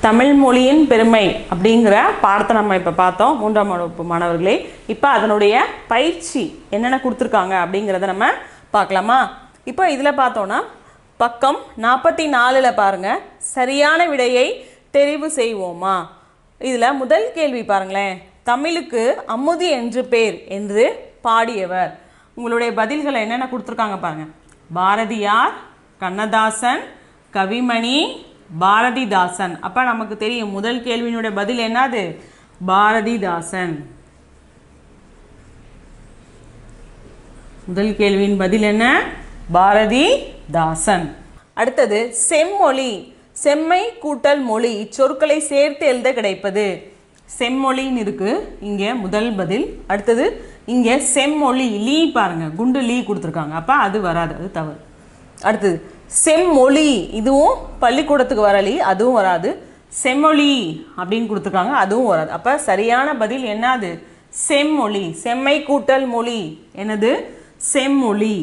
தமிழ் மொழியின் பெருமை அப்படிங்கிற பாடத்தை நம்ம இப்போ பார்த்தோம் மூன்றாம் வகுப்பு மாணவர்களே இப்போ அதனுடைய பயிற்சி என்னென்ன கொடுத்துருக்காங்க அப்படிங்கிறத நம்ம பார்க்கலாமா இப்போ இதில் பார்த்தோன்னா பக்கம் நாற்பத்தி நாலில் பாருங்கள் சரியான விடையை தெரிவு செய்வோமா இதில் முதல் கேள்வி பாருங்களேன் தமிழுக்கு அமுதி என்று பேர் என்று பாடியவர் உங்களுடைய பதில்களை என்னென்ன கொடுத்துருக்காங்க பாருங்க பாரதியார் கண்ணதாசன் கவிமணி பாரதிதாசன் அப்போ நமக்கு தெரியும் முதல் கேள்வியினுடைய பதில் என்னது பாரதிதாசன் முதல் கேள்வியின் பதில் என்ன பாரதிதாசன் அடுத்தது செம்மொழி செம்மை கூட்டல் மொழி இச்சொற்களை சேர்த்து எழுத கிடைப்பது செம்மொழின்னு இருக்கு இங்கே முதல் பதில் அடுத்தது இங்கே செம்மொழி லீ பாருங்க குண்டு லீ கொடுத்துருக்காங்க அப்போ அது வராது அது தவறு அடுத்தது செம்மொழி இதுவும் பள்ளிக்கூடத்துக்கு வர லீ அதுவும் வராது செம்மொழி அப்படின்னு கொடுத்துருக்காங்க அதுவும் வராது அப்போ சரியான பதில் என்னது செம்மொழி செம்மை கூட்டல் மொழி என்னது செம்மொழி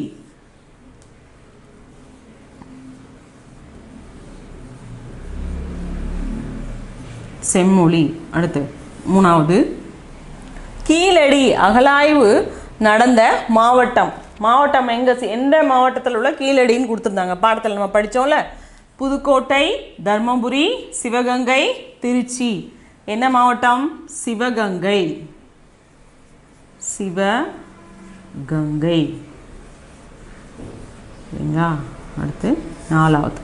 செம்மொழி அடுத்து மூணாவது கீழடி அகலாய்வு நடந்த மாவட்டம் மாவட்டம் எங்கே எந்த மாவட்டத்தில் உள்ள கீழடின்னு கொடுத்துருந்தாங்க பாடத்தில் நம்ம படித்தோம்ல புதுக்கோட்டை தர்மபுரி சிவகங்கை திருச்சி என்ன மாவட்டம் சிவகங்கை சிவகங்கை சரிங்களா அடுத்து நாலாவது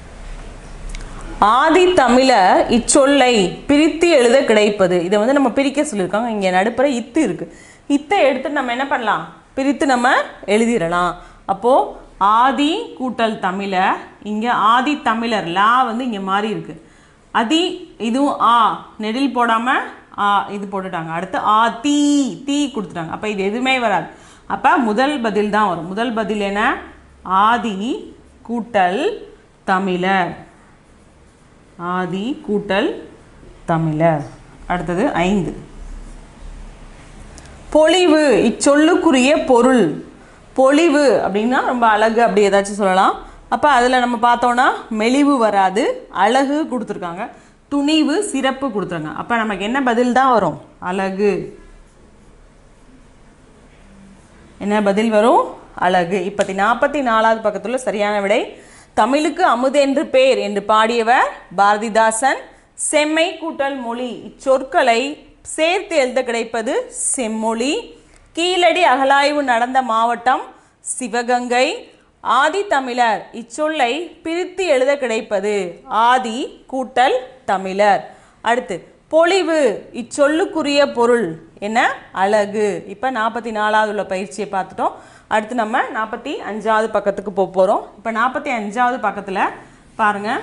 ஆதி தமிழர் இச்சொல்லை பிரித்து எழுத கிடைப்பது இதை வந்து நம்ம பிரிக்க சொல்லியிருக்காங்க இங்கே நடுப்புற இத்து இருக்கு இத்தை எடுத்து நம்ம என்ன பண்ணலாம் பிரித்து நம்ம எழுதிடலாம் அப்போது ஆதி கூட்டல் தமிழர் இங்கே ஆதி தமிழர் லா வந்து இங்கே மாறி இருக்கு அதி இதுவும் ஆ நெடில் போடாமல் ஆ இது போட்டுட்டாங்க அடுத்து ஆ தீ தீ கொடுத்துட்டாங்க அப்போ இது எதுவுமே வராது அப்போ முதல் பதில் தான் வரும் முதல் பதில் என்ன ஆதி கூட்டல் தமிழர் ஆதி கூட்டல் தமிழர் அடுத்தது ஐந்து பொலிவு இச்சொல்லுக்குரிய பொருள் பொலிவு அப்படின்னா ரொம்ப அழகு அப்படி ஏதாச்சும் சொல்லலாம் அப்போ அதில் நம்ம பார்த்தோன்னா மெலிவு வராது அழகு கொடுத்துருக்காங்க துணிவு சிறப்பு கொடுத்துருங்க அப்போ நமக்கு என்ன பதில் தான் வரும் அழகு என்ன பதில் வரும் அழகு இப்பத்தி நாற்பத்தி நாலாவது பக்கத்தில் சரியான விடை தமிழுக்கு அமுதென்று பேர் என்று பாடியவர் பாரதிதாசன் செம்மை கூட்டல் மொழி இச்சொற்களை சேர்த்து எழுத கிடைப்பது செம்மொழி கீழடி அகலாய்வு நடந்த மாவட்டம் சிவகங்கை ஆதி தமிழர் இச்சொல்லை பிரித்து எழுத கிடைப்பது ஆதி கூட்டல் தமிழர் அடுத்து பொலிவு இச்சொல்லுக்குரிய பொருள் என்ன அழகு இப்போ நாற்பத்தி நாலாவது உள்ள பயிற்சியை பார்த்துட்டோம் அடுத்து நம்ம நாற்பத்தி அஞ்சாவது பக்கத்துக்கு போக போகிறோம் இப்போ நாற்பத்தி அஞ்சாவது பக்கத்தில் பாருங்கள்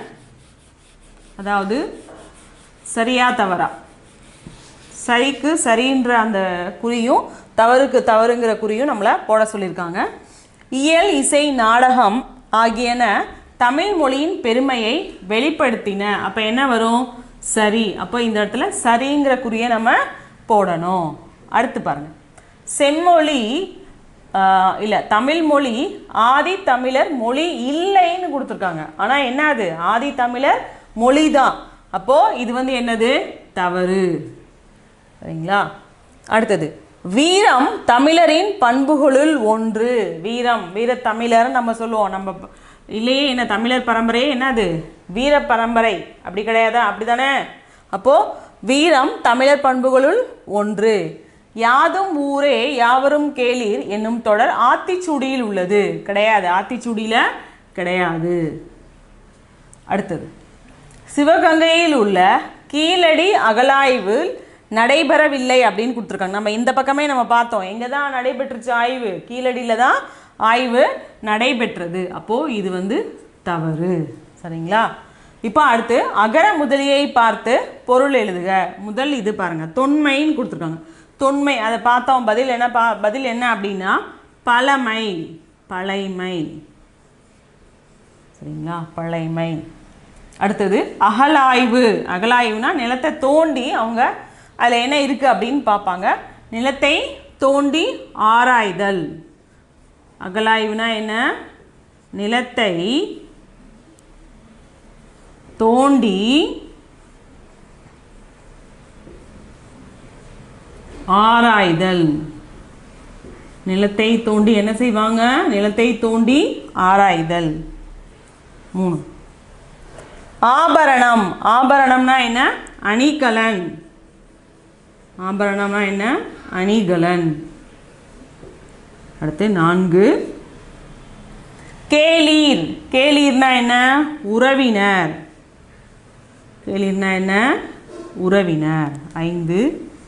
அதாவது சரியா தவறா சரிக்கு சரின்ற அந்த குறியும் தவறுக்கு தவறுங்கிற குறியும் நம்மளை போட சொல்லியிருக்காங்க இயல் இசை நாடகம் ஆகியன தமிழ் மொழியின் பெருமையை வெளிப்படுத்தின அப்போ என்ன வரும் சரி அப்போ இந்த இடத்துல சரிங்கிற குறியை நம்ம போடணும் அடுத்து பாருங்க செம்மொழி இல்லை தமிழ் மொழி ஆதி தமிழர் மொழி இல்லைன்னு கொடுத்துருக்காங்க ஆனால் என்ன அது ஆதி தமிழர் மொழி தான் அப்போது இது வந்து என்னது தவறு சரிங்களா அடுத்தது வீரம் தமிழரின் பண்புகளுள் ஒன்று வீரம் வீர தமிழர் நம்ம சொல்லுவோம் நம்ம ப- இல்லையே என்ன தமிழர் பரம்பரையே என்னது வீர பரம்பரை அப்படி கிடையாதா அப்படி தானே அப்போது வீரம் தமிழர் பண்புகளுள் ஒன்று யாதும் ஊரே யாவரும் கேளீர் என்னும் தொடர் ஆத்திச்சூடியில் உள்ளது கிடையாது ஆத்திச்சூடியில் கிடையாது அடுத்தது சிவகங்கையில் உள்ள கீழடி அகலாய்வு நடைபெறவில்லை அப்படின்னு கொடுத்துருக்காங்க நம்ம இந்த பக்கமே நம்ம பார்த்தோம் எங்கே தான் நடைபெற்றுச்சு ஆய்வு கீழடியில் தான் ஆய்வு நடைபெற்றது அப்போது இது வந்து தவறு சரிங்களா இப்போ அடுத்து அகர முதலியை பார்த்து பொருள் எழுதுக முதல் இது பாருங்க தொன்மைன்னு கொடுத்துருக்காங்க தொன்மை அதை பார்த்தோம் பதில் என்ன பா பதில் என்ன அப்படின்னா பழமை பழைமை சரிங்களா பழைமை அடுத்தது அகலாய்வு அகலாய்வுனா நிலத்தை தோண்டி அவங்க அதில் என்ன இருக்குது அப்படின்னு பார்ப்பாங்க நிலத்தை தோண்டி ஆராய்தல் அகலாய்வுனா என்ன நிலத்தை தோண்டி ஆராய்தல் நிலத்தை தோண்டி என்ன செய்வாங்க நிலத்தை தோண்டி ஆராய்தல் மூணு ஆபரணம் ஆபரணம்னா என்ன அணிகலன் ஆபரணம்னா என்ன அணிகலன் அடுத்து நான்கு கேளீர் கேளீர்னா என்ன உறவினர் கேளீர்னா என்ன உறவினர் ஐந்து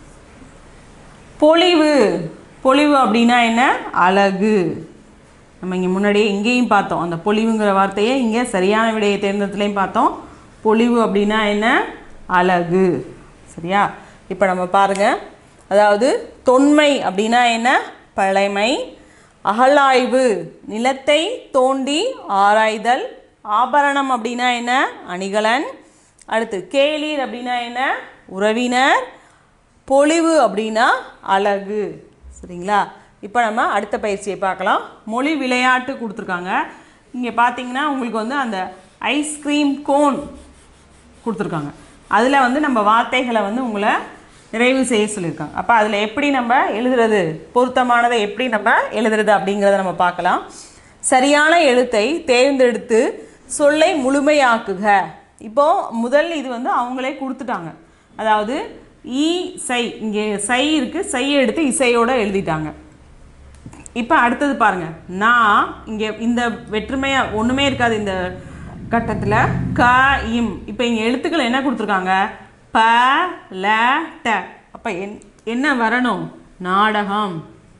பொலிவு பொலிவு அப்படின்னா என்ன அழகு நம்ம இங்கே முன்னாடியே இங்கேயும் பார்த்தோம் அந்த பொலிவுங்கிற வார்த்தையை இங்கே சரியான விடையை தேர்ந்ததுலேயும் பார்த்தோம் பொலிவு அப்படின்னா என்ன அழகு சரியா இப்போ நம்ம பாருங்க அதாவது தொன்மை அப்படின்னா என்ன பழைமை அகழாய்வு நிலத்தை தோண்டி ஆராய்தல் ஆபரணம் அப்படின்னா என்ன அணிகலன் அடுத்து கேளீர் அப்படின்னா என்ன உறவினர் பொலிவு அப்படின்னா அழகு சரிங்களா இப்போ நம்ம அடுத்த பயிற்சியை பார்க்கலாம் மொழி விளையாட்டு கொடுத்துருக்காங்க இங்கே பார்த்தீங்கன்னா உங்களுக்கு வந்து அந்த ஐஸ்கிரீம் கோன் கொடுத்துருக்காங்க அதில் வந்து நம்ம வார்த்தைகளை வந்து உங்களை நிறைவு செய்ய சொல்லியிருக்காங்க அப்போ அதில் எப்படி நம்ம எழுதுறது பொருத்தமானதை எப்படி நம்ம எழுதுறது அப்படிங்கிறத நம்ம பார்க்கலாம் சரியான எழுத்தை தேர்ந்தெடுத்து சொல்லை முழுமையாக்குக இப்போ முதல் இது வந்து அவங்களே கொடுத்துட்டாங்க அதாவது ஈ சை இங்கே சை இருக்குது சையை எடுத்து இசையோட எழுதிட்டாங்க இப்போ அடுத்தது பாருங்க நான் இங்கே இந்த வெற்றுமையாக ஒன்றுமே இருக்காது இந்த கட்டத்தில் க இம் இப்போ இங்கே எழுத்துக்கள் என்ன கொடுத்துருக்காங்க ப ல ட அப்போ என் என்ன வரணும் நாடகம்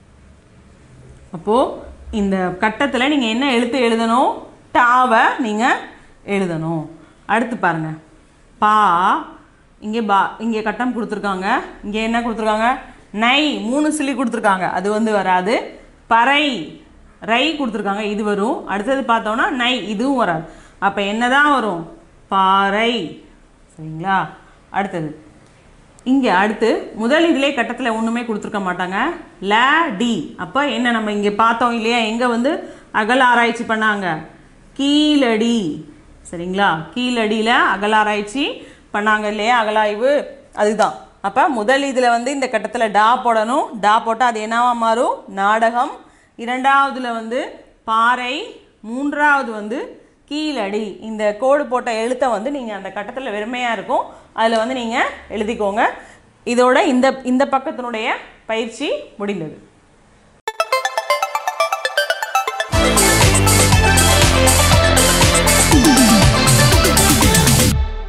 அப்போது இந்த கட்டத்தில் நீங்கள் என்ன எழுத்து எழுதணும் டாவை நீங்கள் எழுதணும் அடுத்து பாருங்க பா இங்கே பா இங்கே கட்டம் கொடுத்துருக்காங்க இங்கே என்ன கொடுத்துருக்காங்க நை மூணு சில்லி கொடுத்துருக்காங்க அது வந்து வராது பறை ரை கொடுத்துருக்காங்க இது வரும் அடுத்தது பார்த்தோம்னா நை இதுவும் வராது அப்போ என்ன தான் வரும் பாறை சரிங்களா அடுத்தது இங்கே அடுத்து முதல் இதிலே கட்டத்தில் ஒன்றுமே கொடுத்துருக்க மாட்டாங்க ல டி அப்போ என்ன நம்ம இங்கே பார்த்தோம் இல்லையா எங்கே வந்து அகல் ஆராய்ச்சி பண்ணாங்க கீழடி சரிங்களா கீழடியில் அகலாராய்ச்சி பண்ணாங்க இல்லையா அகலாய்வு அதுதான் அப்போ முதல் இதில் வந்து இந்த கட்டத்தில் டா போடணும் டா போட்டால் அது என்னவா மாறும் நாடகம் இரண்டாவதுல வந்து பாறை மூன்றாவது வந்து கீழடி இந்த கோடு போட்ட எழுத்தை வந்து நீங்கள் அந்த கட்டத்தில் வெறுமையாக இருக்கும் அதில் வந்து நீங்கள் எழுதிக்கோங்க இதோட இந்த இந்த பக்கத்தினுடைய பயிற்சி முடிந்தது